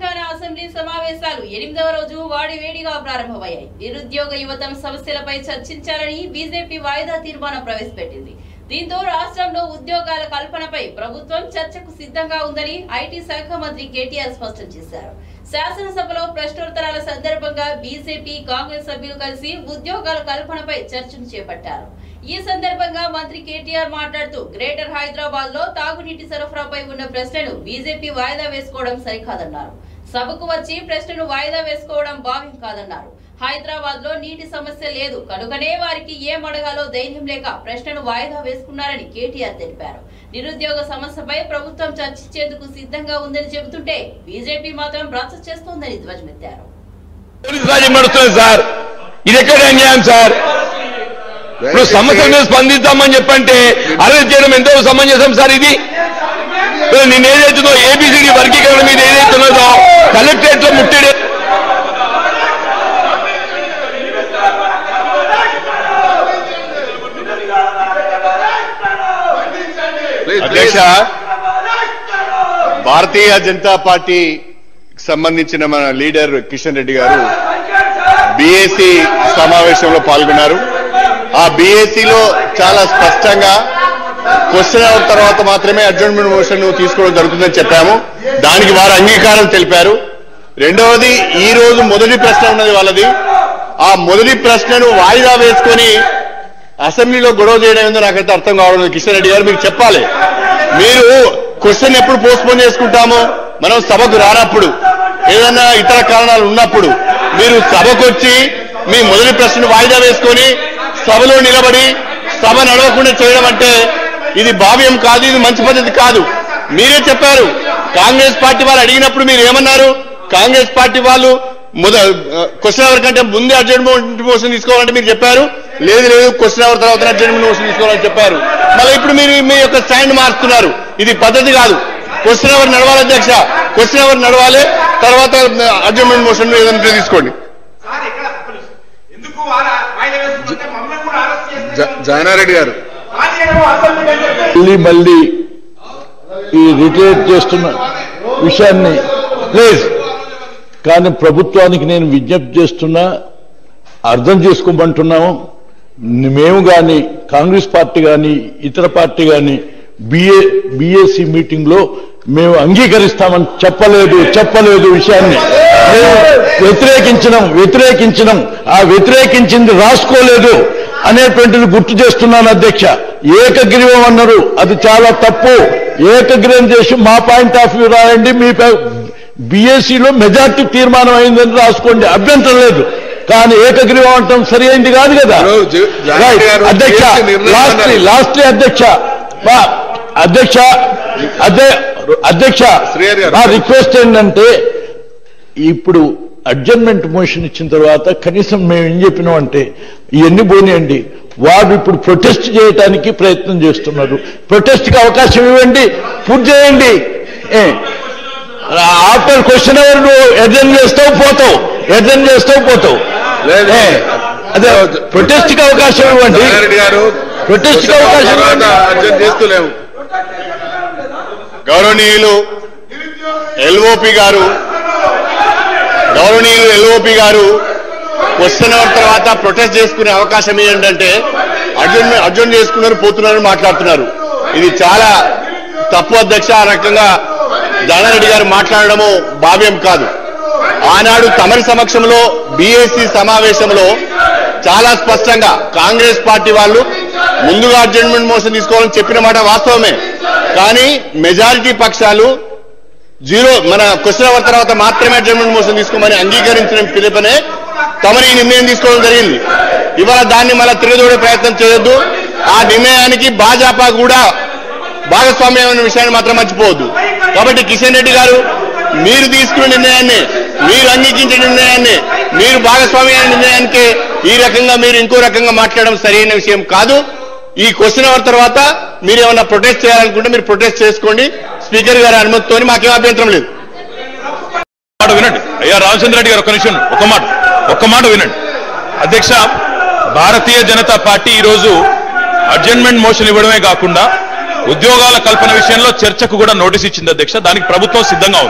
Telangana assembly సమావేశాలు ఎనిమిదవ రోజు వాడివేడిగా ప్రారంభమయ్యాయి నిరుద్యోగ యువతం సమస్యలపై చర్చించాలని బీజేపీ వాయిదా తీర్మానం ప్రవేశపెట్టింది దీంతో రాష్ట్రంలో ఉద్యోగాల కల్పనపై ప్రభుత్వం చర్చకు సిద్ధంగా ఉందని ఐటీ శాఖ మంత్రి కేటీఆర్ స్పష్టం చేశారు శాసనసభలో ప్రశ్నోత్తరాల సందర్భంగా బీజేపీ కాంగ్రెస్ సభ్యులు కలిసి ఉద్యోగాల కల్పనపై చర్చను చేపట్టారు ఈ సందర్భంగా మంత్రి కేటీఆర్ మాట్లాడుతూ గ్రేటర్ హైదరాబాద్ లో తాగునీటి సరఫరాపై ఉన్న ప్రశ్నను బీజేపీ వాయిదా వేసుకోవడం సరికాదన్నారు సభకు వచ్చి ప్రశ్నను వాయిదా వేసుకోవడం భావ్యం కాదన్నారు హైదరాబాద్ లో నీటి సమస్య లేదు కనుకనే వారికి ఏం అడగాలో ధైర్యం లేక ప్రశ్నను వాయిదా వేసుకున్నారని కేటీఆర్ తెలిపారు నిరుద్యోగ సమస్యపై ప్రభుత్వం చర్చించేందుకు సిద్ధంగా ఉందని చెబుతుంటే బీజేపీ మాత్రం రచ్చ చేస్తోందని ధ్వజమెత్తారు పోలీసు రాజ్యం నడుస్తుంది సార్ ఇది ఎక్కడ అన్యాయం సార్ ఇప్పుడు సమస్య మీద స్పందిద్దామని చెప్పంటే అరెస్ట్ చేయడం ఎంతో సమంజసం సార్ ఇది ఇప్పుడు నేను ఏదైతుందో ఏబిసిడి వర్గీకరణ మీద ఏదైతున్నదో కలెక్టరేట్ లో ముట్టడి అధ్యక్ష భారతీయ జనతా పార్టీ సంబంధించిన మన లీడర్ కిషన్ రెడ్డి గారు బీఏసీ సమావేశంలో పాల్గొన్నారు ఆ బీఏసీలో చాలా స్పష్టంగా క్వశ్చన్ అవర్ తర్వాత మాత్రమే అడ్జర్న్మెంట్ మోషన్ తీసుకోవడం జరుగుతుందని చెప్పాము దానికి వారు అంగీకారం తెలిపారు రెండవది ఈ రోజు మొదటి ప్రశ్న ఉన్నది వాళ్ళది ఆ మొదటి ప్రశ్నను వాయిదా వేసుకొని అసెంబ్లీలో గొడవ చేయడం ఏందో నాకైతే అర్థం కావడం లేదు కిషన్ రెడ్డి గారు మీకు చెప్పాలి మీరు క్వశ్చన్ ఎప్పుడు పోస్ట్పోన్ చేసుకుంటామో మనం సభకు రానప్పుడు ఏదైనా ఇతర కారణాలు ఉన్నప్పుడు మీరు సభకు వచ్చి మీ మొదటి ప్రశ్న వాయిదా వేసుకొని సభలో నిలబడి సభ నడవకుండా చేయడం అంటే ఇది భావ్యం కాదు ఇది మంచి పద్ధతి కాదు మీరే చెప్పారు కాంగ్రెస్ పార్టీ వాళ్ళు అడిగినప్పుడు మీరు ఏమన్నారు కాంగ్రెస్ పార్టీ వాళ్ళు మొద క్వశ్చన్ అవర్ కంటే ముందే అడ్జర్మెంట్ మోషన్ తీసుకోవాలంటే మీరు చెప్పారు లేదు లేదు క్వశ్చన్ అవర్ తర్వాత అడ్జర్మెంట్ మోషన్ తీసుకోవాలని చెప్పారు మళ్ళీ ఇప్పుడు మీరు మీ యొక్క స్టాండ్ మారుస్తున్నారు ఇది పద్ధతి కాదు క్వశ్చన్ అవర్ నడవాలి అధ్యక్ష క్వశ్చన్ అవర్ నడవాలి తర్వాత అడ్జర్మెంట్ మోషన్ ఏదంటే తీసుకోండి సార్ ఇక్కడ పోలీసు. ఎందుకు వారా- వాయిదా వేసుకుంటే మమ్మల్ని కూడా అరెస్ట్ చేస్తే జానారెడ్డి గారు రాజీనామా అసెంబ్లీ కంటే మళ్ళీ మళ్ళీ ఈ రిటైర్ చేస్తున్న విషయాన్ని ప్లీజ్ కానీ ప్రభుత్వానికి నేను విజ్ఞప్తి చేస్తున్నా అర్థం చేసుకోమంటున్నాము మేము కానీ కాంగ్రెస్ పార్టీ కానీ ఇతర పార్టీ కానీ బిఏ బిఏసి మీటింగ్ లో మేము అంగీకరిస్తామని చెప్పలేదు చెప్పలేదు విషయాన్ని మేము వ్యతిరేకించినాం వ్యతిరేకించినాం ఆ వ్యతిరేకించింది రాసుకోలేదు అనేటువంటిది గుర్తు చేస్తున్నాను అధ్యక్ష ఏకగ్రీవం అన్నారు అది చాలా తప్పు ఏకగ్రీవం చేసి మా పాయింట్ ఆఫ్ వ్యూ రాయండి మీ బీఎస్సీలో మెజార్టీ తీర్మానం అయిందని రాసుకోండి అభ్యంతరం లేదు కానీ ఏకగ్రీవం అంటాం సరి అయింది కాదు కదా ఇప్పుడు జ- జానకి Right. గారు అధ్యక్ష చేసే నిర్ణయం లాస్ట్లీ అన్నారు. లాస్ట్లీ అధ్యక్ష మా అధ్యక్ష అదే అధ్యక్ష శ్రీహరి గారు. నా రిక్వెస్ట్ ఏంటంటే ఇప్పుడు అడ్జర్మెంట్ మోషన్ ఇచ్చిన తర్వాత కనీసం మేము ఏం చెప్పినాం అంటే ఇవన్నీ పోనీయండి వాడు ఇప్పుడు ప్రొటెస్ట్ చేయడానికి ప్రయత్నం చేస్తున్నారు ప్రొటెస్ట్కి అవకాశం ఇవ్వండి పూర్తి చేయండి ఏ, ఆఫ్టర్ క్వశ్చన్ అవర్ నువ్వు అటెండ్ చేస్తావు పోతావు అటెండ్ చేస్తావు పోతావు లేదు. ఏ, అదే ప్రొటెస్ట్కి అవకాశం ఇవ్వండి జానారెడ్డి గారు ప్రొటెస్ట్కి అవకాశం తర్వాత ఇవ్వండి అర్జెంట్ చేస్తలేము గౌరవనీయులు ఎల్ఓపి గారు గౌరవనీయులు ఎల్ఓపి గారు క్వశ్చన్ అవర్ తర్వాత ప్రొటెస్ట్ చేసుకునే అవకాశం ఏంటంటే అర్జున్ అర్జున్ చేసుకున్నారు పోతున్నారు మాట్లాడుతున్నారు ఇది చాలా తప్పు అధ్యక్ష ఆ రకంగా జానారెడ్డి గారు మాట్లాడడము భావ్యం కాదు ఆనాడు తమరి సమక్షంలో బీఎస్సీ సమావేశంలో చాలా స్పష్టంగా కాంగ్రెస్ పార్టీ వాళ్ళు ముందుగా అడ్జర్మెంట్ మోషన్ తీసుకోవాలని చెప్పిన మాట వాస్తవమే కానీ మెజారిటీ పక్షాలు జీరో మన క్వశ్చన్ అవర్ తర్వాత మాత్రమే అడ్జర్మెంట్ మోషన్ తీసుకోమని అంగీకరించిన పిలుపనే తమరి ఈ నిర్ణయం తీసుకోవడం జరిగింది ఇవాళ దాన్ని మళ్ళీ తిరగదోడే ప్రయత్నం చేయొద్దు ఆ నిర్ణయానికి భాజపా కూడా భాగస్వామ్యమైన విషయాన్ని మాత్రం మర్చిపోవద్దు కాబట్టి కిషన్ రెడ్డి గారు మీరు తీసుకున్న నిర్ణయాన్ని మీరు అంగీకరించిన నిర్ణయాన్ని మీరు భాగస్వామ్యమైన నిర్ణయానికి ఈ రకంగా మీరు ఇంకో రకంగా మాట్లాడడం సరైన విషయం కాదు ఈ క్వశ్చన్ అవర్ తర్వాత మీరు ఏమైనా ప్రొటెస్ట్ చేయాలనుకుంటే మీరు ప్రొటెస్ట్ చేసుకోండి స్పీకర్ గారి అనుమతితో మాకేం అభ్యంతరం లేదు మాట వినండి అయ్యా రామచంద్ర రెడ్డి గారు ఒక నిమిషం ఒక మాట ఒక్క మాట వినండి అధ్యక్ష భారతీయ జనతా పార్టీ ఈరోజు అడ్జర్న్మెంట్ మోషన్ ఇవ్వడమే కాకుండా ఉద్యోగాల కల్పన విషయంలో చర్చకు కూడా నోటీస్ ఇచ్చింది అధ్యక్ష దానికి ప్రభుత్వం సిద్ధంగా ఉంది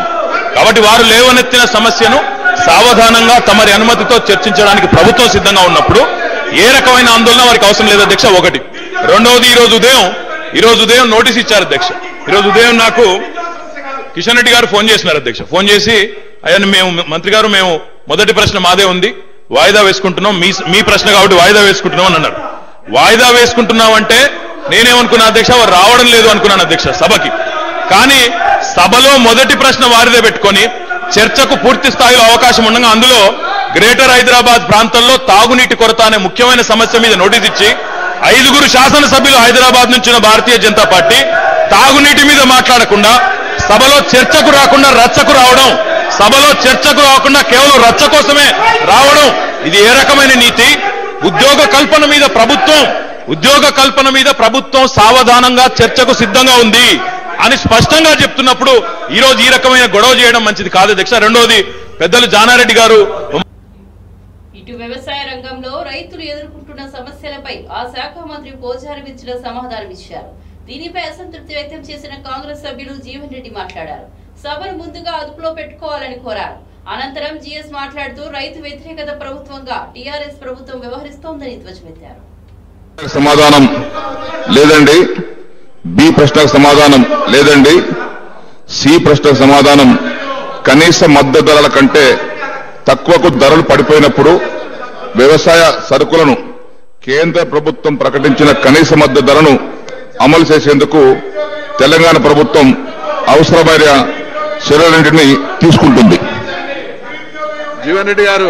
కాబట్టి వారు లేవనెత్తిన సమస్యను సావధానంగా తమరి అనుమతితో చర్చించడానికి ప్రభుత్వం సిద్ధంగా ఉన్నప్పుడు ఏ రకమైన ఆందోళన వారికి అవసరం లేదు అధ్యక్ష ఒకటి రెండవది ఈ రోజు ఉదయం ఈ రోజు ఉదయం నోటీస్ ఇచ్చారు అధ్యక్ష ఈ రోజు ఉదయం నాకు కిషన్ రెడ్డి గారు ఫోన్ చేసినారు అధ్యక్ష ఫోన్ చేసి అయ్యా మేము మంత్రి గారు మేము మొదటి ప్రశ్న మాదే ఉంది వాయిదా వేసుకుంటున్నాం మీ మీ ప్రశ్న కాబట్టి వాయిదా వేసుకుంటున్నాం అని అన్నారు వాయిదా వేసుకుంటున్నాం అంటే నేనేమనుకున్నా అధ్యక్ష వారు రావడం లేదు అనుకున్నాను అధ్యక్ష సభకి కానీ సభలో మొదటి ప్రశ్న వారిదే పెట్టుకొని చర్చకు పూర్తి స్థాయిలో అవకాశం ఉండగా అందులో గ్రేటర్ హైదరాబాద్ ప్రాంతంలో తాగునీటి కొరత అనే ముఖ్యమైన సమస్య మీద నోటీస్ ఇచ్చి ఐదుగురు శాసనసభ్యులు హైదరాబాద్ నుంచి ఉన్న భారతీయ జనతా పార్టీ తాగునీటి మీద మాట్లాడకుండా సభలో చర్చకు రాకుండా రచ్చకు రావడం సభలో చర్చకు రాకుండా కేవలం రచ్చ కోసమే రావడం ఇది ఏ రకమైన నీతి ఉద్యోగ కల్పన మీద ప్రభుత్వం ఉద్యోగ కల్పన మీద ప్రభుత్వం సావధానంగా చర్చకు సిద్ధంగా ఉంది అని స్పష్టంగా చెప్తున్నప్పుడు ఈ రోజు ఈ రకమైన గొడవ చేయడం మంచిది కాదు అధ్యక్ష రెండోది పెద్దలు జానారెడ్డి గారు ఇటు వ్యవసాయ రంగంలో రైతులు ఎదుర్కొంటున్న సమస్యలపై ఆ శాఖ మంత్రి పోచారం ఇచ్చిన సమాధానం ఇచ్చారు దీనిపై అసంతృప్తి వ్యక్తం చేసిన కాంగ్రెస్ సభ్యులు జీవన్ రెడ్డి మాట్లాడారు సభను ముందుగా అదుపులో పెట్టుకోవాలని కోరారు అనంతరం జీఎస్ మాట్లాడుతూ రైతు వ్యతిరేకత ప్రభుత్వంగా టీఆర్ఎస్ ప్రభుత్వం వ్యవహరిస్తోందని ధ్వజమెత్తారు సమాధానం లేదండి బి ప్రశ్నకు సమాధానం లేదండి సి ప్రశ్నకు సమాధానం కనీస మద్దతు ధరల కంటే తక్కువకు ధరలు పడిపోయినప్పుడు వ్యవసాయ సరుకులను కేంద్ర ప్రభుత్వం ప్రకటించిన కనీస మద్దతు ధరను అమలు చేసేందుకు తెలంగాణ ప్రభుత్వం అవసరమైన చర్యలన్నింటినీ తీసుకుంటుంది జీవన్ రెడ్డి గారు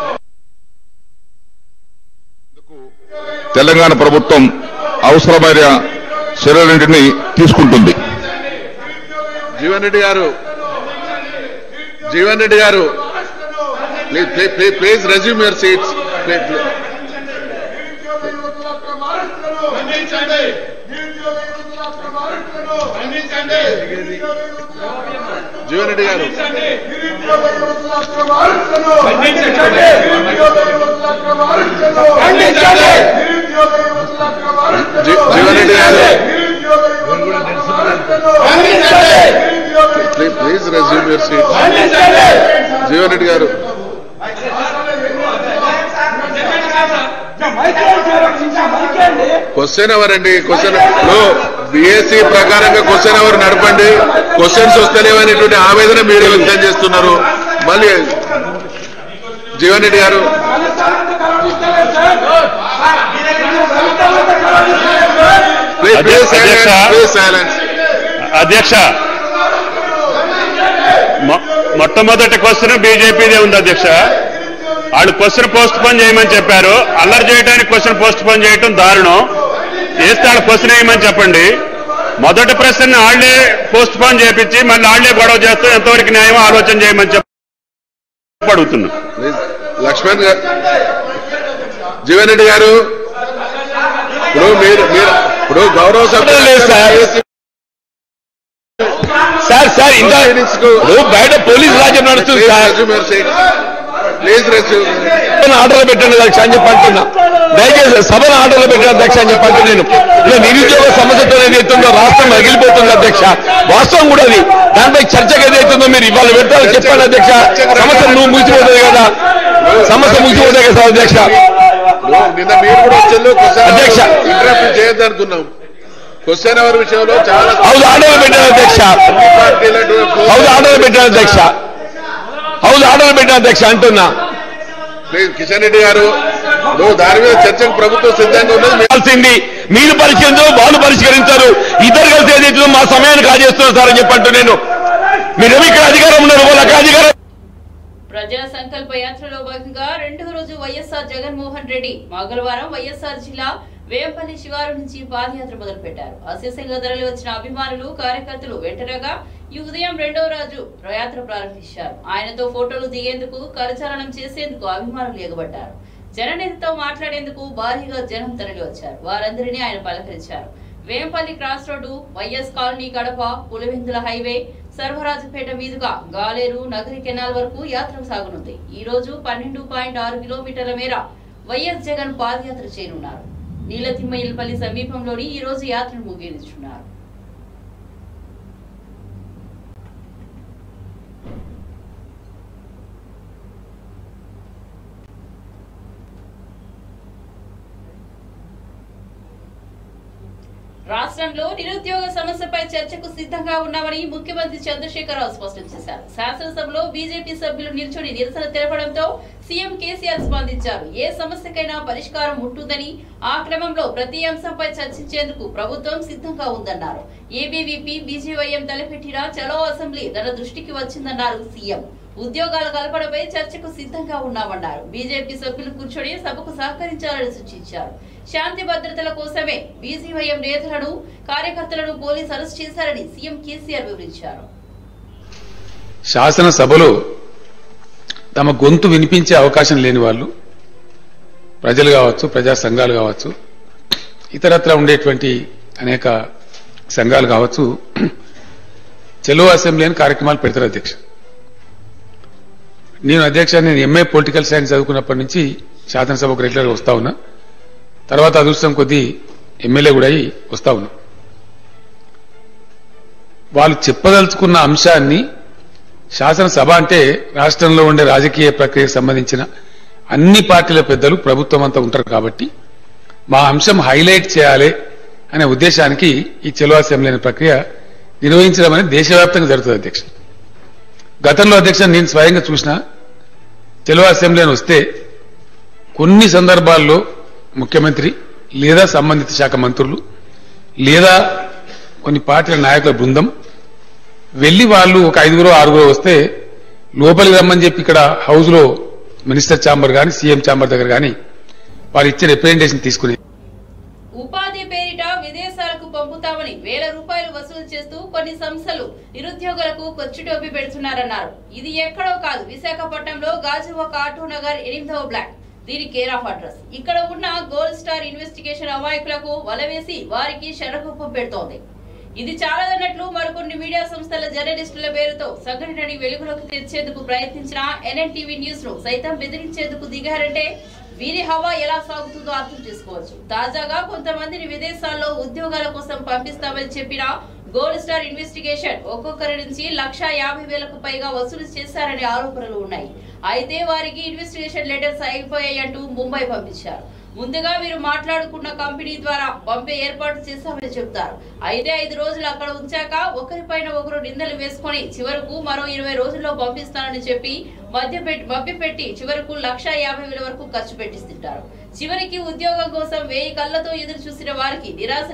తెలంగాణ ప్రభుత్వం అవసరమైన చర్యలన్నింటినీ తీసుకుంటుంది జీవన్ రెడ్డి గారు జీవన్ రెడ్డి గారు please please resume your seats Jeevan Reddy గారు జీ- జీవన్ రెడ్డి గారు please resume your seats Jeevan Reddy గారు క్వశ్చన్ అవర్ అండి క్వశ్చన్ బిఎస్సి ప్రకారంగా క్వశ్చన్ అవర్ నడపండి క్వశ్చన్స్ వస్తలేవనేటువంటి ఆవేదన మీరు వ్యక్తం చేస్తున్నారు మళ్ళీ జీవన్ రెడ్డి గారు ప్లీజ్ ప్లీజ్ అధ్యక్ష. సైలెన్స్ ప్లీజ్ సైలెన్స్ అధ్యక్ష మొ- మొట్టమొదటి క్వశ్చన్ బీజేపీదే ఉంది అధ్యక్ష వాళ్ళు క్వశ్చన్ పోస్ట్ పోన్ చేయమని చెప్పారు అల్లరి చేయడానికి క్వశ్చన్ పోస్ట్ పోన్ చేయటం దారుణం చేస్తే వాళ్ళు క్వశ్చన్ వేయమని చెప్పండి మొదటి ప్రశ్న వాళ్ళే పోస్ట్ పోన్ చేపించి మళ్ళీ వాళ్ళే గొడవ చేస్తూ ఎంతవరకు న్యాయం ఆలోచన చేయమని చెప్పి అడుగుతున్నా ప్లీజ్ లక్ష్మణ్ గారు జీవన్ రెడ్డి గారు ఇప్పుడు మీరు మీరు ఇప్పుడు గౌరవ సభ్యులు లేదు సార్. సార్ సార్ ఇంత ఇప్పుడు బయట పోలీస్ రాజ్యం నడుస్తుంది సార్ ప్లీజ్ రెస్యూమ్ సభను ఆర్డర్లో పెట్టండి అధ్యక్ష అని చెప్పి అంటున్నా దయచేసి సభను ఆర్డర్లో పెట్టండి అధ్యక్ష అని చెప్పి అంటున్నా నేను ఇలా నిరుద్యోగ సమస్యతో ఏదైతుందో రాష్ట్రం రగిలిపోతుంది అధ్యక్ష వాస్తవం కూడా అది దానిపై చర్చకు ఏదైతుందో మీరు ఇవాళ పెడతారని చెప్పండి అధ్యక్ష సమస్య నువ్వు ముగిసిపోతుంది కదా సమస్య ముగిసిపోతుంది కదా అధ్యక్ష నిన్న మీరు కూడా వచ్చారు అధ్యక్ష. క్వశ్చన్ ఇంటరప్ట్ చేయొద్దు అనుకున్నాం క్వశ్చన్ అవర్ విషయంలో చాలా హౌస్ ఆర్డర్లో పెట్టాను అధ్యక్ష అన్ని పార్టీల హౌస్ ఆర్డర్లో పెట్టాను అధ్యక్ష హౌస్ ఆర్డర్లో పెట్టాను అధ్యక్ష అంటున్నా ప్లీజ్ కిషన్ రెడ్డి గారు నువ్వు దాని మీద చర్చకు ప్రభుత్వం సిద్ధంగా ఉన్నది మీరు చేయాల్సింది మీరు పరిష్కరించరు వాళ్ళు పరిష్కరించారు ఇద్దరు కలిసి ఏదైతుందో మా సమయాన్ని కాజేస్తున్నారు సార్ అని చెప్పంటూ నేను మీరు ఇక్కడ అధికారం ఉన్నారు వాళ్ళకి అధికారం ప్రజా సంకల్ప యాత్రలో భాగంగా రెండవ రోజు వైఎస్ఆర్ జగన్మోహన్ రెడ్డి మంగళవారం వైఎస్ఆర్ జిల్లా వేంపల్లి శివారు నుంచి పాదయాత్ర మొదలుపెట్టారు అశేషంగా తరలి వచ్చిన అభిమానులు కార్యకర్తలు వెంటనగా ఈ ఉదయం రెండవ రోజు యాత్ర ప్రారంభించారు ఆయనతో ఫోటోలు దిగేందుకు కరచాలనం చేసేందుకు అభిమానులు ఎగబడ్డారు జననేతతో మాట్లాడేందుకు భారీగా జనం తరలి వచ్చారు వారందరినీ ఆయన పలకరించారు Vempalli cross road YS colony Kadapa Pulivendula highway Sarvarajupeta మీదుగా గాలేరు నగరి కెనాల్ వరకు యాత్ర సాగనుంది ఈ రోజు పన్నెండు పాయింట్ ఆరు కిలోమీటర్ల మేర వైఎస్ జగన్ పాదయాత్ర చేయనున్నారు నీలతిమ్మయిల్పల్లి సమీపంలోని ఈ రోజు యాత్రను ముగించున్నారు రాష్ట్రంలో నిరుద్యోగ సమస్యపై చర్చకు సిద్ధంగా ఉన్నామని ముఖ్యమంత్రి చంద్రశేఖరరావు స్పష్టం చేశారు శాసనసభలో బీజేపీ సభ్యులు నిల్చొని నిరసన తెలపడంతో సీఎం కేసీఆర్ స్పందించారు ఏ సమస్యకైనా పరిష్కారం ఉంటుందని ఆ క్రమంలో ప్రతి అంశంపై చర్చించేందుకు ప్రభుత్వం సిద్ధంగా ఉందన్నారు ఏబీవీపీ బీజేవైఎం తలపెట్టిన చలో అసెంబ్లీ తన దృష్టికి వచ్చిందన్నారు సీఎం ఉద్యోగాల కల్పనపై చర్చకు సిద్ధంగా ఉన్నామన్నారు బీజేపీ సభ్యులు కూర్చొని సభకు సహకరించాలని సూచించారు శాంతి భద్రతల కోసమే బీజీవైఎం నేతలను కార్యకర్తలను పోలీసు అరెస్ట్ చేశారని సీఎం కేసీఆర్ వివరించారు శాసనసభలో తమ గొంతు వినిపించే అవకాశం లేని వాళ్ళు ప్రజలు కావచ్చు ప్రజా సంఘాలు కావచ్చు ఇతరత్ర ఉండేటువంటి అనేక సంఘాలు కావచ్చు చెలో అసెంబ్లీ అని కార్యక్రమాలు పెడతారు అధ్యక్ష నేను అధ్యక్ష నేను ఎంఏ పొలిటికల్ సైన్స్ చదువుకున్నప్పటి నుంచి శాసనసభకు రెగ్యులర్గా వస్తా ఉన్నా తర్వాత అదృష్టం కొద్దీ ఎమ్మెల్యే కూడా అయి వస్తా ఉన్నా వాళ్ళు చెప్పదలుచుకున్న అంశాన్ని శాసనసభ అంటే రాష్ట్రంలో ఉండే రాజకీయ ప్రక్రియకు సంబంధించిన అన్ని పార్టీల పెద్దలు ప్రభుత్వం అంతా ఉంటారు కాబట్టి మా అంశం హైలైట్ చేయాలి అనే ఉద్దేశానికి ఈ చెలో అసెంబ్లీ అనే ప్రక్రియ నిర్వహించడం అనేది దేశవ్యాప్తంగా జరుగుతుంది అధ్యక్ష గతంలో అధ్యక్ష నేను స్వయంగా చూసిన చెలో అసెంబ్లీ అని వస్తే కొన్ని సందర్భాల్లో ముఖ్యమంత్రి లేదా సంబంధిత శాఖ మంత్రులు లేదా కొన్ని పార్టీల నాయకుల బృందం వెళ్లి వాళ్ళు ఒక ఐదుగురు ఆరుగురు వస్తే లోపలికి రమ్మని చెప్పి ఇక్కడ హౌస్ లో మినిస్టర్ ఛాంబర్ గాని సీఎం ఛాంబర్ దగ్గర గాని వారు ఇచ్చే రిప్రజెంటేషన్ తీసుకుని ఉపాధి పేరిట విదేశాలకు పంపుతామని వేల రూపాయలు వసూలు చేస్తూ కొన్ని సంస్థలు నిరుద్యోగులకు కొచ్చుటోపి పెడుతున్నారన్నారు ఇది ఎక్కడో కాదు విశాఖపట్నంలో గాజువాక ఆటో నగర్ ఎనిమిదవ బ్లాక్ దీని కేర్ ఆఫ్ అడ్రస్ ఇక్కడ ఉన్న గోల్డ్ స్టార్ ఇన్వెస్టిగేషన్ అమాయకులకు వలవేసి వారికి శరగూపం పెడుతోంది ఇది చాలదన్నట్లు మరికొన్ని మీడియా సంస్థల జర్నలిస్టుల పేరుతో సంఘటనని వెలుగులోకి తెచ్చేందుకు ప్రయత్నించిన ఎన్ఎన్టీవీ న్యూస్ ను సైతం బెదిరించేందుకు దిగారంటే వీరి హవా ఎలా సాగుతుందో అర్థం చేసుకోవచ్చు తాజాగా కొంతమందిని విదేశాల్లో ఉద్యోగాల కోసం పంపిస్తామని చెప్పిన గోల్డ్ స్టార్ ఇన్వెస్టిగేషన్ ఒక్కొక్కరి నుంచి లక్ష యాభై వేలకు పైగా వసూలు చేశారనే ఆరోపణలు ఉన్నాయి అయితే వారికి ఇన్వెస్టిగేషన్ లెటర్స్ అయిపోయాయంటూ ముంబై పంపించారు ముందుగా వీరు మాట్లాడుకున్న కంపెనీ ద్వారా పంపే ఏర్పాటు చేశామని చెప్తారు అయితే ఐదు రోజులు అక్కడ ఉంచాక ఒకరిపైన ఒకరు నిందలు వేసుకొని చివరకు మరో ఇరవై రోజుల్లో పంపిస్తానని చెప్పి మధ్య మభ్యపెట్టి చివరకు లక్ష యాభై వేల వరకు ఖర్చు పెట్టిస్తుంటారు చివరికి ఉద్యోగం కోసం వేయి కళ్ళతో ఎదురు చూసిన వారికి నిరాశ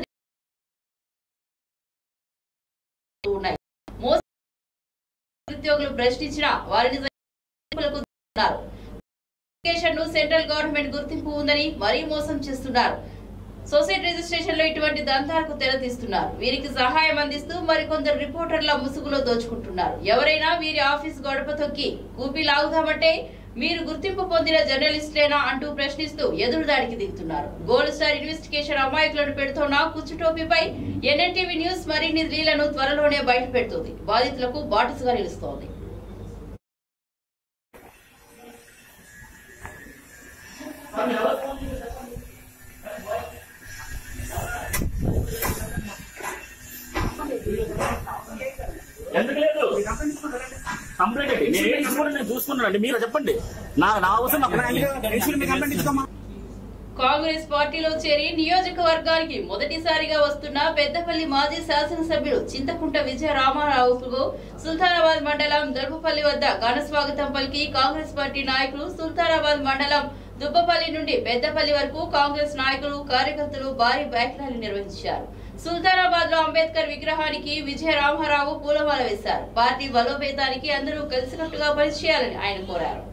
ఉన్నాయి మోసం ఉద్యోగులు ప్రశ్నించిన వారిని ఉన్నారు అప్లికేషన్ ను సెంట్రల్ గవర్నమెంట్ గుర్తింపు ఉందని మరీ మోసం చేస్తున్నారు సొసైటీ రిజిస్ట్రేషన్ లో ఇటువంటి దంతాలకు తెరతీస్తున్నారు వీరికి సహాయం అందిస్తూ మరికొందరు రిపోర్టర్ల ముసుగులో దోచుకుంటున్నారు ఎవరైనా వీరి ఆఫీస్ గడప తొక్కి కూపి లాగుదామంటే మీరు గుర్తింపు పొందిన జర్నలిస్టులేనా అంటూ ప్రశ్నిస్తూ ఎదురుదాడికి దిగుతున్నారు గోల్డ్ స్టార్ ఇన్వెస్టిగేషన్ అమాయకులను పెడుతున్న కుచ్చుటోపీపై ఎన్ఎన్టీవీ న్యూస్ మరిన్ని లీలను త్వరలోనే బయట పెడుతుంది బాధితులకు బాటసుగా నిలుస్తోంది ఎందుకు లేదు కంప్లైంట్ ఏంటి? నేను ఏం తీసుకోండి నేను చూసుకున్నానండి మీరు చెప్పండి నా నా అవసరం నాకు కాంగ్రెస్ పార్టీలో చేరి నియోజకవర్గానికి మొదటిసారిగా వస్తున్న పెద్దపల్లి మాజీ శాసనసభ్యులు చింతకుంట విజయ రామారావుకు సుల్తానాబాద్ మండలం దొర్పపల్లి వద్ద ఘన స్వాగతం పలికి కాంగ్రెస్ పార్టీ నాయకులు సుల్తానాబాద్ మండలం దుబ్బపల్లి నుండి పెద్దపల్లి వరకు కాంగ్రెస్ నాయకులు కార్యకర్తలు భారీ బైక్ ర్యాలీ నిర్వహించారు సుల్తానాబాద్ లో అంబేద్కర్ విగ్రహానికి విజయ రామారావు పూలమాల వేశారు పార్టీ బలోపేతానికి అందరూ కలిసికట్టుగా పనిచేయాలని ఆయన కోరారు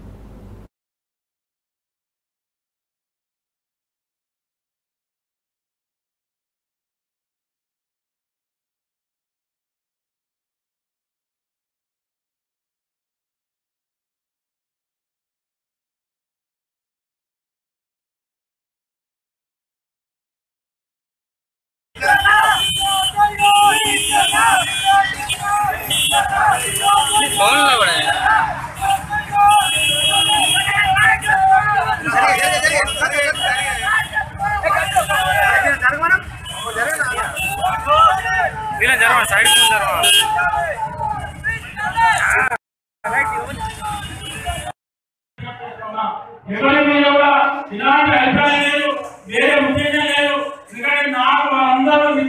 ఎవరి మీద కూడా ఇలాంటి అభిప్రాయం లేదు వేరే ఉద్దేశం లేదు ఎందుకంటే నాకు వాళ్ళందరూ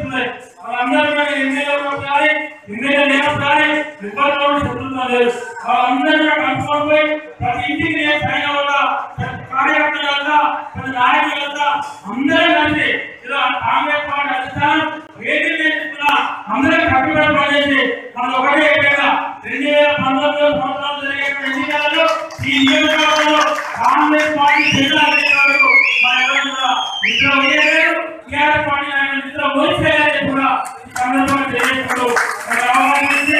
అందరూ కలుసుకోపోయి ప్రతి ఇంటికి నేను సైన్ అవ్వాలా ప్రతి కార్యకర్తల వల్ల ప్రతి నాయకుల వల్ల అందరూ కలిసి ఇలా కాంగ్రెస్ పార్టీ అధిష్టానం ఏది నేర్చుకున్నా అందరూ కట్టుబడి పనిచేసి మన ఒకటే ఏదైనా రెండు వేల పంతొమ్మిది సంవత్సరాలు జరిగిన ఎన్నికలలో ఈ నియోజకవర్గంలో కాంగ్రెస్ పార్టీ జెండా అధికారులు మన ఎవరు కూడా నిద్ర పోయలేరు టీఆర్ఎస్ పార్టీ నాయకులు నిద్ర పోయిపోయారని కూడా ఈ సందర్భంగా తెలియజేస్తూ మన రావాలని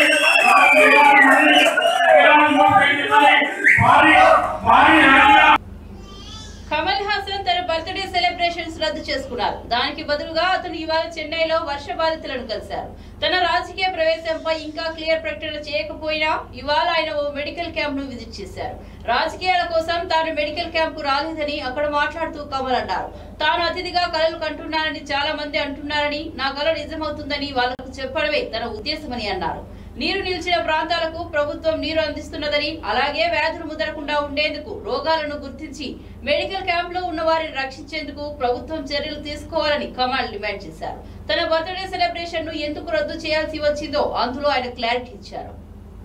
భారీ భారీ ర్యాలీగా కమల్ హాసన్ తన బర్త్డే సెలబ్రేషన్స్ రద్దు చేసుకున్నారు దానికి బదులుగా అతను ఇవాళ చెన్నైలో వర్ష బాధితులను కలిశారు తన రాజకీయ ప్రవేశంపై ఇంకా క్లియర్ ప్రకటన చేయకపోయినా ఇవాళ ఆయన ఓ మెడికల్ క్యాంప్ ను విజిట్ చేశారు రాజకీయాల కోసం తాను మెడికల్ క్యాంపు రాలేదని అక్కడ మాట్లాడుతూ కమల్ అన్నారు తాను అతిథిగా కలలు కంటున్నానని చాలా మంది అంటున్నారని నా కల నిజమవుతుందని వాళ్ళకు చెప్పడమే తన ఉద్దేశమని అన్నారు నీరు నిలిచిన ప్రాంతాలకు ప్రభుత్వం నీరు అందిస్తున్నదని అలాగే వ్యాధులు ముదరకుండా ఉండేందుకు రోగాలను గుర్తించి మెడికల్ క్యాంప్ లో ఉన్న వారిని రక్షించేందుకు ప్రభుత్వం చర్యలు తీసుకోవాలని కమాల్ డిమాండ్ చేశారు తన బర్త్డే సెలబ్రేషన్ ను ఎందుకు రద్దు చేయాల్సి వచ్చిందో అందులో ఆయన క్లారిటీ ఇచ్చారు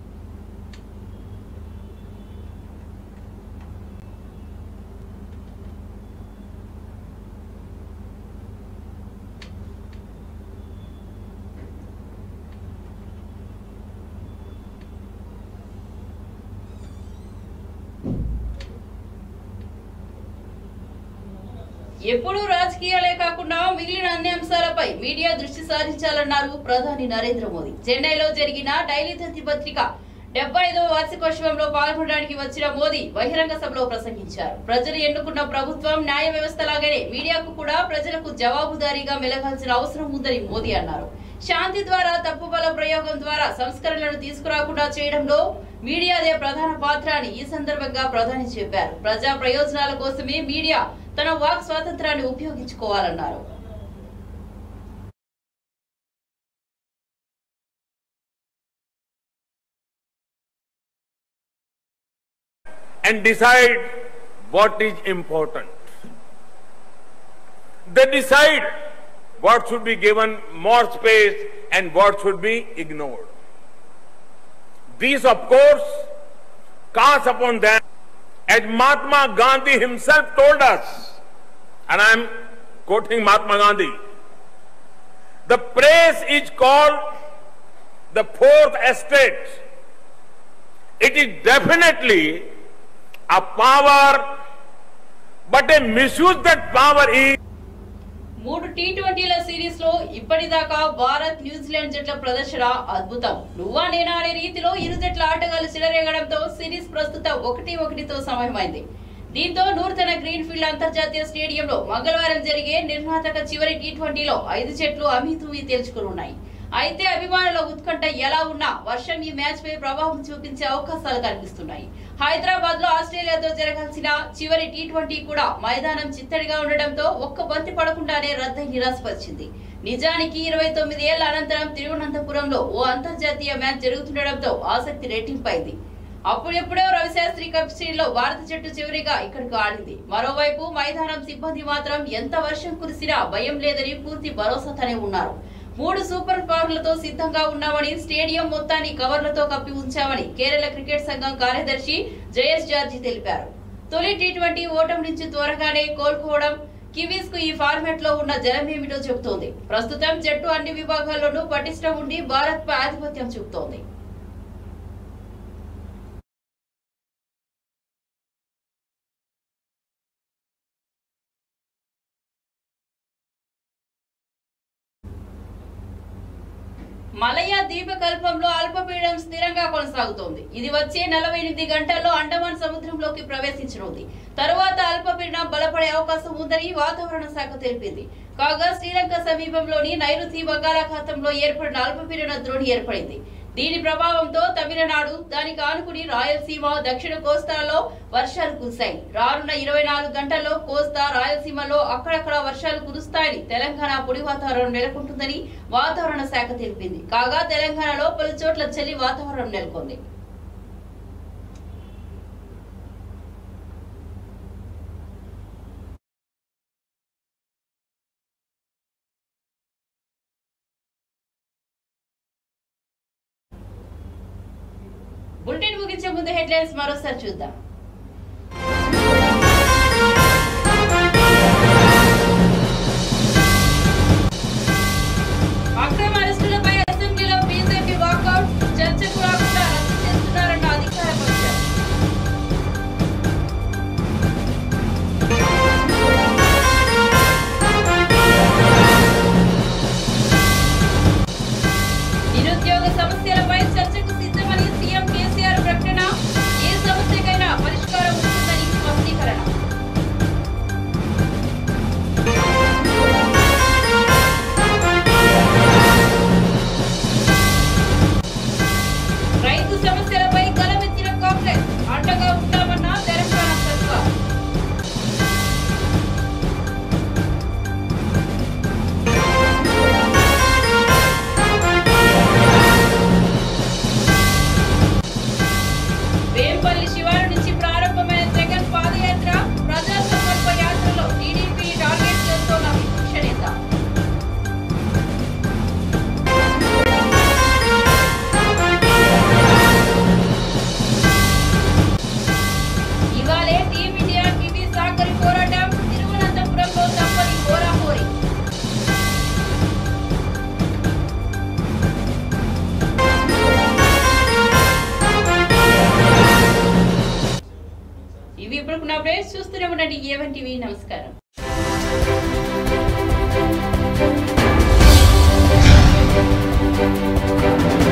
ఎప్పుడూ రాజకీయాలే కాకుండా మిగిలిన అన్ని అంశాలపై మీడియా దృష్టి సారించాలన్నారు ప్రధాని నరేంద్ర మోదీ చెన్నైలో జరిగిన డైలీ దత్తి పత్రిక డెబ్బై ఐదవ వార్షికోత్సవంలో పాల్గొనడానికి వచ్చిన మోదీ బహిరంగ సభలో ప్రసంగించారు ప్రజలు ఎన్నుకున్న ప్రభుత్వం న్యాయ వ్యవస్థ లాగానే మీడియాకు కూడా ప్రజలకు జవాబుదారీగా మెలగాల్సిన అవసరం ఉందని మోదీ అన్నారు శాంతి ద్వారా తప్పు బల ప్రయోగం ద్వారా సంస్కరణలను తీసుకురాకుండా చేయడంలో మీడియాదే ప్రధాన పాత్ర అని ఈ సందర్భంగా ప్రధాని చెప్పారు ప్రజా ప్రయోజనాల కోసమే మీడియా తన వాక్ స్వాతంత్రాన్ని ఉపయోగించుకోవాలన్నారు and decide what is important. They decide what should be given more space and what should be ignored. These, of course, cast upon them, as Mahatma Gandhi himself told us, and I am quoting Mahatma Gandhi, the press is called the fourth estate. It is definitely a power, but a misuse that power is. మూడు T ట్వంటీల series లో ఇప్పటిదాకా Bharat New Zealand జట్ల ప్రదర్శన అద్భుతం నువ్వా నేనా అనే రీతిలో ఇరు జట్ల ఆటగాళ్లు చెలరేగడంతో సిరీస్ ప్రస్తుతం ఒకటి ఒకటితో సమయమైంది దీంతో నూతన గ్రీన్ ఫీల్డ్ అంతర్జాతీయ స్టేడియంలో మంగళవారం జరిగే నిర్ణాతక చివరి టీ ట్వంటీలో ఐదు జట్లు అమీతుమీ తేల్చుకున్నాయి అయితే అభిమానుల ఉత్కంఠ ఎలా ఉన్నా వర్షం ఈ మ్యాచ్ పై ప్రభావం చూపించే అవకాశాలు కనిపిస్తున్నాయి హైదరాబాద్ లో ఆస్ట్రేలియాతో జరగాల్సిన చివరి టీ ట్వంటీ కూడా మైదానం చిత్తడిగా ఉండడంతో ఒక్క బంతి పడకుండానే రద్దై నిరాశపరిచింది నిజానికి ఇరవై తొమ్మిది ఏళ్ల అనంతరం తిరువనంతపురంలో ఓ అంతర్జాతీయ మ్యాచ్ జరుగుతుండడంతో ఆసక్తి రెట్టింపైంది అప్పుడెప్పుడో రవిశాస్త్రి కప్ లో భారత జట్టు చివరిగా ఇక్కడికి ఆడింది మరోవైపు మైదానం సిబ్బంది మాత్రం ఎంత వర్షం కురిసినా భయం లేదని పూర్తి భరోసాతోనే ఉన్నారు మూడు సూపర్ పవర్లతో సిద్ధంగా ఉన్నామని స్టేడియం మొత్తాన్ని కవర్లతో కప్పి ఉంచామని కేరళ క్రికెట్ సంఘం కార్యదర్శి జయేష్ జార్జి తెలిపారు తొలి టీ ట్వంటీ ఓటమి నుంచి త్వరగానే కోలుకోవడం కివీస్ కు ఈ ఫార్మాట్ లో ఉన్న జలమేమిటో చెబుతోంది ప్రస్తుతం జట్టు అన్ని విభాగాల్లోనూ పటిష్టం ఉండి భారత్ పై ఆధిపత్యం చూపుతోంది మలయ ద్వీపకల్పంలో అల్పపీడనం స్థిరంగా కొనసాగుతోంది ఇది వచ్చే నలభై ఎనిమిది గంటల్లో అండమాన్ సముద్రంలోకి ప్రవేశించనుంది తరువాత అల్పపీడనం బలపడే అవకాశం ఉందని వాతావరణ శాఖ తెలిపింది కాగా శ్రీలంక సమీపంలోని నైరుతి బంగాళాఖాతంలో ఏర్పడిన అల్పపీడన ద్రోణి ఏర్పడింది దీని ప్రభావంతో తమిళనాడు దానికి ఆనుకుని రాయలసీమ దక్షిణ కోస్తాలో వర్షాలు కురిశాయి రానున్న ఇరవై నాలుగు గంటల్లో కోస్తా రాయలసీమలో అక్కడక్కడ వర్షాలు కురుస్తాయని తెలంగాణ పొడి వాతావరణం నెలకొంటుందని వాతావరణ శాఖ తెలిపింది కాగా తెలంగాణలో పలు చోట్ల చలి వాతావరణం నెలకొంది బులెటిన్ ముగించే ముందు హెడ్లైన్స్ మరోసారి చూద్దాం అక్రమ అరెస్టులపై అసెంబ్లీలో బీజేపీ వాకౌట్ చర్చకు రాకుండా రద్దు చేస్తున్నారన్న అధికార పక్షం నిరుద్యోగ సమస్యలపై చర్చకు సిద్ధమని సీఎం కేసీఆర్ ప్రకటన ఏ సమస్యకైనా పరిష్కారం ఉంటుందని స్పష్టీకరణ రైతు సమస్యలపై గలమెత్తిన కాంగ్రెస్ అండగా ఉంటామన్న తెలంగాణ సర్కార్ వేంపల్లి శివారు నుంచి ప్రారంభమైన జగన్ పాదయాత్ర ప్రజా సంకల్ప యాత్రలో టీడీపీ టార్గెట్ చేస్తున్న విపక్ష నేత ఇవాళే టీమిండియా టీవీ సాకరి పోరాటం తిరువనంతపురంలో తప్పని హోరాహోరీ ఇవి ఇప్పుడు అప్డేట్స్ చూస్తూనే ఉండండి ఏవన్ టీవీ నమస్కారం Thank you.